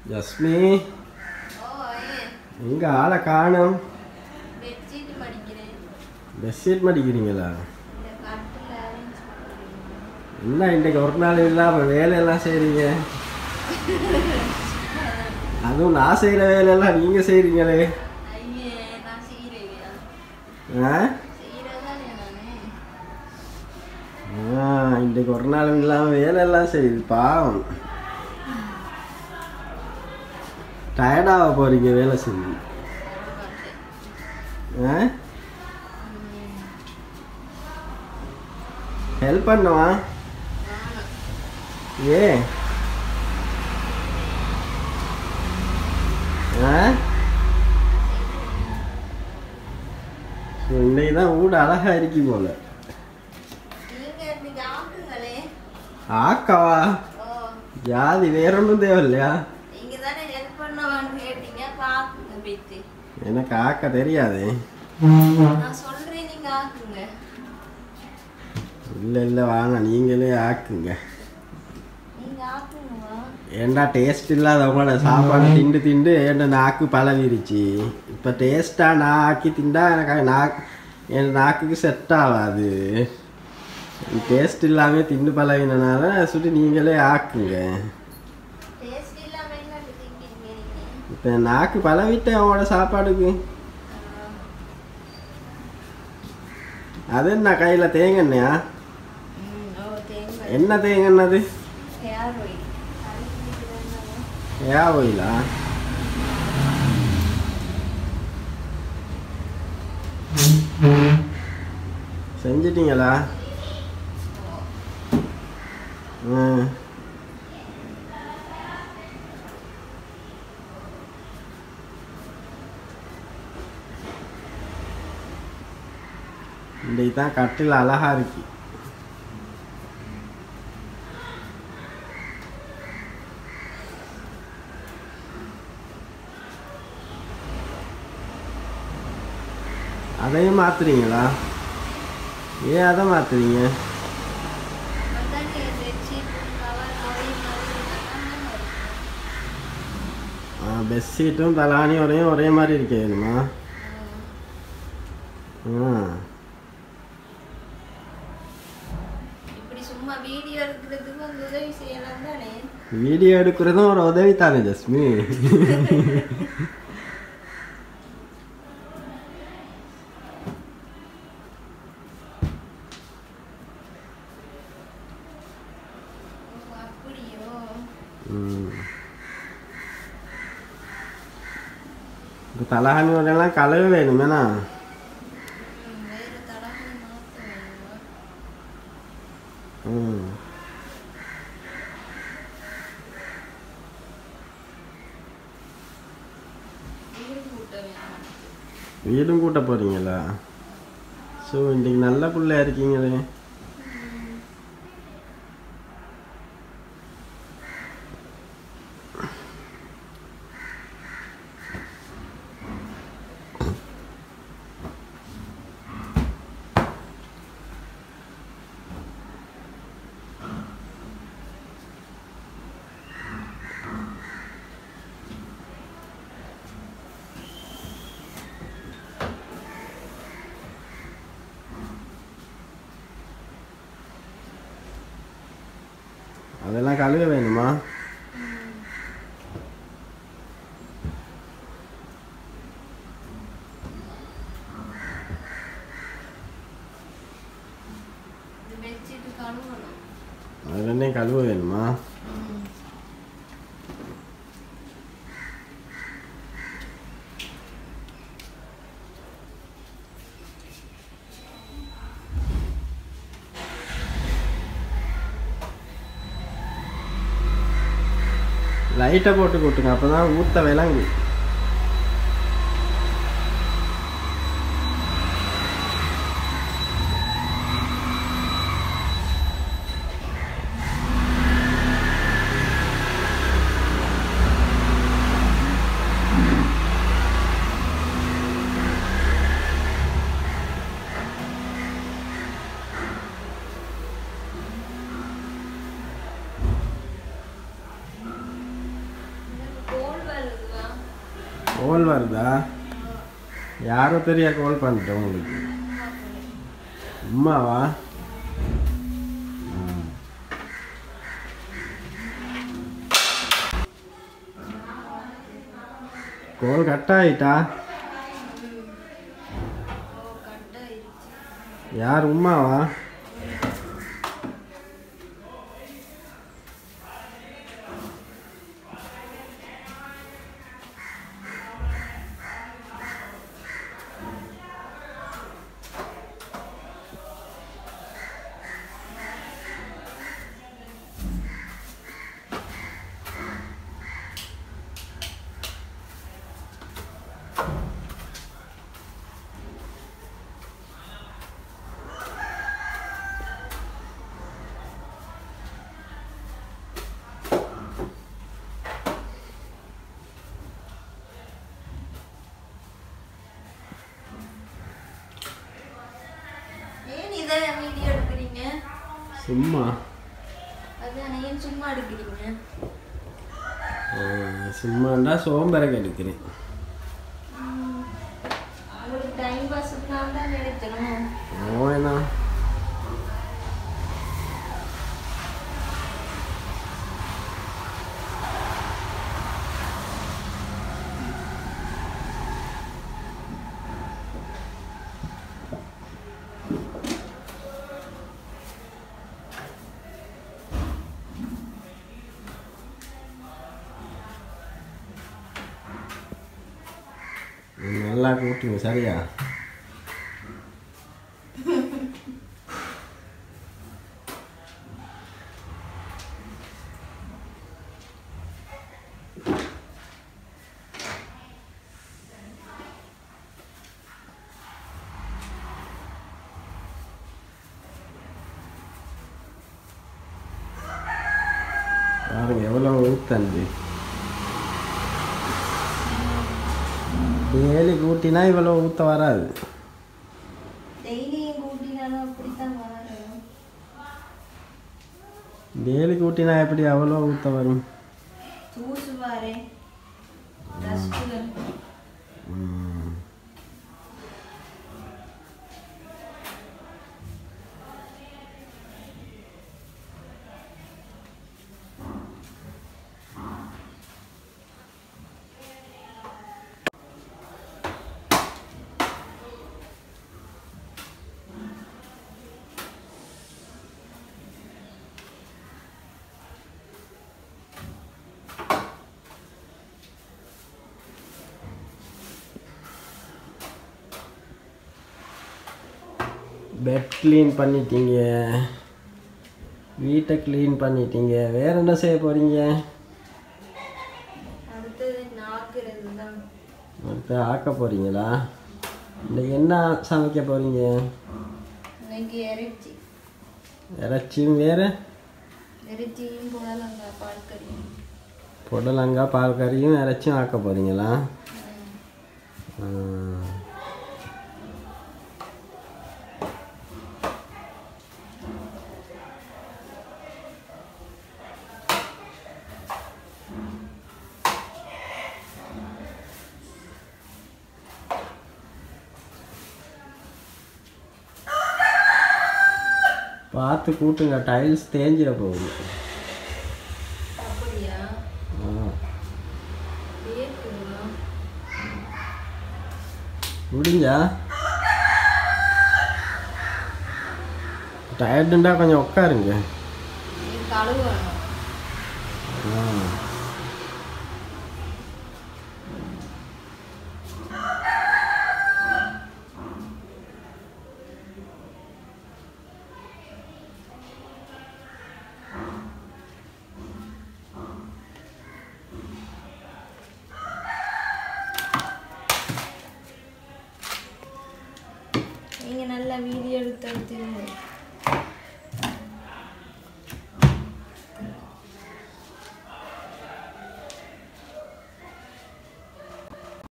ஜஸ்மி ஓ ஏன் எங்க ஆளை காணும் பெட்ஷீட் மடிக்கிறேன் பெட்ஷீட் மடிக்கிறீங்களா இந்த கட்டில் அரேஞ்ச் பண்ணுறேன் என்ன இன்னைக்கு ஒரு நாள் இல்லாமல் வேலையெல்லாம் செய்கிறீங்க அதுவும் நான் செய்கிற வேலையெல்லாம் நீங்கள் செய்கிறீங்களே ஐயே நான் செய்கிறேன் ஆ செய்கிறதானே நானே ஆ இன்னைக்கு ஒரு நாள் இல்லாமல் வேலையெல்லாம் செய்யுது பாவம் டயர்டாக போகிறீங்க வேலை செஞ்சு ஆ ஹெல்ப் பண்ணுவா ஏ ஆ இன்னைக்கு தான் வீடு அழகா இருக்கு போல நீங்கள் இன்னைக்கு ஆக்குங்களே ஆக்காவா ஓ ஜாதி வேற ஒன்றும் தேவையில்லையா நீங்கள் தானே ஹெல்ப் பண்ணவான்னு கேட்டீங்க பார்க்குங்க போயிட்டு எனக்கு ஆக்க தெரியாதே நான் சொல்கிறேன் நீங்கள் ஆக்குங்க இல்லை இல்லை வாங்க நீங்களே ஆக்குங்க நீங்கள் ஆக்குங்கம்மா ஏண்டா டேஸ்ட் இல்லாதவங்களோட சாப்பாடு திண்டு திண்டு ஏன்டா நாக்கு பழகிருச்சு இப்போ டேஸ்ட்டாக நான் ஆக்கி திண்டா எனக்கு நாக் என் நாக்குக்கு செட் ஆகாது டேஸ்ட் இல்லாமல் திண்டு பழகினனால சுட்டு நீங்களே ஆக்குங்க டேஸ்ட் இல்லாமல் என்ன திங்கிறீங்க நீங்கள் இப்போ நாக்கு பழகிட்டேன் அவங்களோட சாப்பாடுக்கு அது என்ன கையில் தேங்கண்ணையா ம் ஓ தேங்காய் என்ன தேங்கண்ணது ஹேர் ஆயில் ஏ ஓயிலா செஞ்சிட்டீங்களா ம் இன்றைக்கு தான் கட்டில் அழகா இருக்கு அதையும் மாத்துறீங்களா ஏன் அதை மாத்துறீங்க அதானே பெட்ஷீட் கவர் ஒரே மாதிரி அதான் பெட்ஷீட்டும் தலானி ஒரையும் ஒரே மாதிரி இருக்கேனுமா ஆ இப்படி சும்மா வீடியோ எடுக்கிறதுக்கு உங்க உதவி செய்யலாம் தானே வீடியோ எடுக்கிறதும் ஒரு உதவி தானே ஜஸ்மி ஓ, அப்படியோ ம் இப்போ தலகாணி உரையெல்லாம் கலவை வேணுமேண்ணா ம், வேறு தடவை மாற்ற வேணுமா ம் வீடு கூட்ட வேணும் வீடும் கூட்ட போறீங்களா ஸோ இன்னைக்கு நல்ல பிள்ளையா இருக்கீங்களே அதெல்லாம் கழுவ வேணுமா இது பெட்ஷீட் கழுவணும் அது ரெண்டையும் கழுவ வேணுமா ம். லைட்டை போட்டு கொட்டுங்க அப்போ தான் ஊற்ற விளங்கு கோழி கோல் வருதா யாரோ பெரிய கோல் பண்ணிட்டோம் உங்களுக்கு உம்மாவா ம். கோல் கட் ஆயிட்டா ஓ கட் ஆயிடுச்சு யார் உம்மாவா ஏன் இதை வீடியோ எடுக்கிறீங்க சும்மா அதான் ஏன் சும்மா எடுக்கிறீங்க ஆ, சும்மாண்டா சோம்பரக்கு எடுக்கிறேன் உங்களுக்கு டைம் பாஸ்னால தான் எடுக்கணும் ஓனா நல்லா கூட்டுங்க சரியா பாருங்க எவ்வளோ ஊத்தண்டு டெய்லி கூட்டினா இவ்வளோ ஊற்ற வராது டெய்லியும் கூட்டினாலும் அப்படித்தான் வரும் டெய்லி கூட்டினா எப்படி அவ்வளோ ஊற்ற வரும் தூசு பாரு டஸ்ட்டுகள் ம். பெட் க்ளீன் பண்ணிட்டீங்க வீட்டை க்ளீன் பண்ணிட்டீங்க வேற என்ன செய்ய போறீங்க அடுத்தது நாக்குறது தான் அடுத்து ஆக்க போறீங்களா இல்லை என்ன சமைக்க போறீங்க இன்னைக்கு இறைச்சி இறைச்சியும் வேற இறைச்சியும் புடலங்காய் பால் கறியும் புடலங்காய் பால் கறியும் இறைச்சியும் ஆக்க போறீங்களா ஆ. பார்த்து கூட்டுங்க டைல்ஸ் தேஞ்சிட போகுது அப்படியா ஆ. கேட்குங்களா முடிஞ்சா டயர்டுண்டா கொஞ்சம் உட்காருங்க நீ கழுவணும் ஆ. நீங்கள் நல்லா வீடியோ எடுத்து எடுத்துருங்க